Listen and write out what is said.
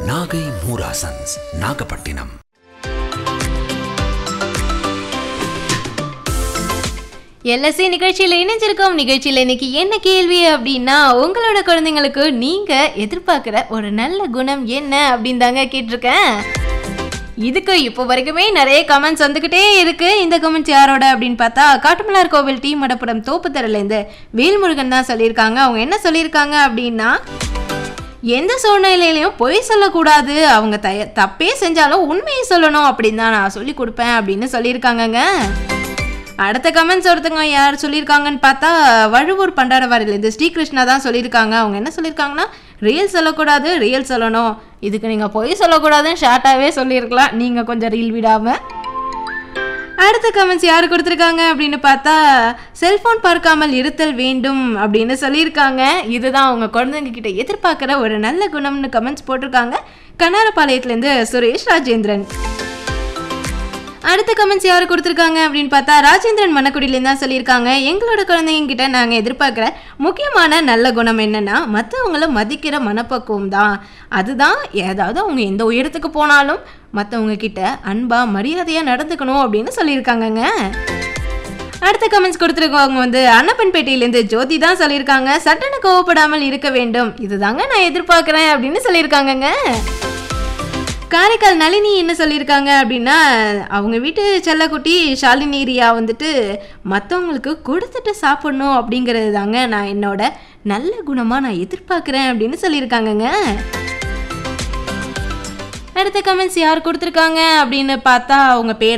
Nagai Moorasons Nagapattinam LSC நிகழ்ச்சியில் இணைஞ்சிருக்கோம் நிகழ்ச்சியில் இன்னைக்கு என்ன கேள்வி அப்படின்னா உங்களோட குழந்தைங்களுக்கு நீங்க எதிர்பார்க்குற ஒரு நல்ல குணம் என்ன அப்படின்னு தாங்க கேட்டிருக்கேன் இதுக்கு இப்போ வரைக்குமே நிறைய கமெண்ட்ஸ் வந்துக்கிட்டே இருக்கு இந்த கமெண்ட்ஸ் யாரோட அப்படின்னு பார்த்தா காட்டுமலார் கோவில் டி மடப்புறம் தோப்புத்தரலேருந்து வேல்முருகன் தான் சொல்லியிருக்காங்க அவங்க என்ன சொல்லியிருக்காங்க அப்படின்னா எந்த சூழ்நிலையிலையும் பொய் சொல்லக்கூடாது அவங்க தய தப்பே செஞ்சாலும் உண்மையை சொல்லணும் அப்படின்னு தான் நான் சொல்லி கொடுப்பேன் அப்படின்னு சொல்லியிருக்காங்கங்க அடுத்த கமெண்ட்ஸ் ஒருத்தவங்க யார் சொல்லியிருக்காங்கன்னு பார்த்தா வழுவூர் பண்டாரவாரிலேருந்து ஸ்ரீகிருஷ்ணா தான் சொல்லியிருக்காங்க அவங்க என்ன சொல்லியிருக்காங்கன்னா ரியல் சொல்லக்கூடாது ரியல் சொல்லணும் இதுக்கு நீங்கள் பொய் சொல்லக்கூடாதுன்னு ஷார்ட்டாகவே சொல்லியிருக்கலாம் நீங்கள் கொஞ்சம் ரீல் விடாமல் அடுத்த கமெண்ட்ஸ் யார் கொடுத்துருக்காங்க அப்படின்னு பார்த்தா செல்போன் பார்க்காமல் இருத்தல் வேண்டும் அப்படின்னு சொல்லியிருக்காங்க இதுதான் அவங்க குழந்தைங்க கிட்ட எதிர்பார்க்குற ஒரு நல்ல குணம்னு கமெண்ட்ஸ் போட்டிருக்காங்க கண்ணாரப்பாளையத்துலேருந்து சுரேஷ் ராஜேந்திரன் அடுத்த கமெண்ட்ஸ் யார் கொடுத்துருக்காங்க அப்படின்னு பார்த்தா ராஜேந்திரன் மணக்குடியிலேருந்து தான் சொல்லியிருக்காங்க எங்களோட குழந்தைங்க கிட்ட நாங்கள் எதிர்பார்க்குற முக்கியமான நல்ல குணம் என்னன்னா மற்றவங்கள மதிக்கிற மனப்பக்குவம் தான் அதுதான் ஏதாவது அவங்க எந்த உயரத்துக்கு போனாலும் மற்றவங்க கிட்ட அன்பா மரியாதையாக நடந்துக்கணும் அப்படின்னு சொல்லியிருக்காங்கங்க அடுத்த கமெண்ட்ஸ் கொடுத்துருக்கவங்க வந்து அன்னப்பன்பேட்டையிலேருந்து ஜோதி தான் சொல்லியிருக்காங்க சட்டன கோவப்படாமல் இருக்க வேண்டும் இதுதாங்க நான் எதிர்பார்க்குறேன் அப்படின்னு சொல்லியிருக்காங்கங்க காரைக்கால் நளினி என்ன சொல்லியிருக்காங்க அப்படின்னா அவங்க வீட்டு செல்லக்குட்டி ஷாலினி ரியா வந்துட்டு மற்றவங்களுக்கு கொடுத்துட்டு சாப்பிடணும் அப்படிங்கிறது தாங்க நான் என்னோட நல்ல குணமாக நான் எதிர்பார்க்குறேன் அப்படின்னு சொல்லியிருக்காங்கங்க அடுத்த கமெண்ட்ஸ் யார் கொடுத்துருக்காங்க அப்படின்னு பார்த்தா அவங்க பேர்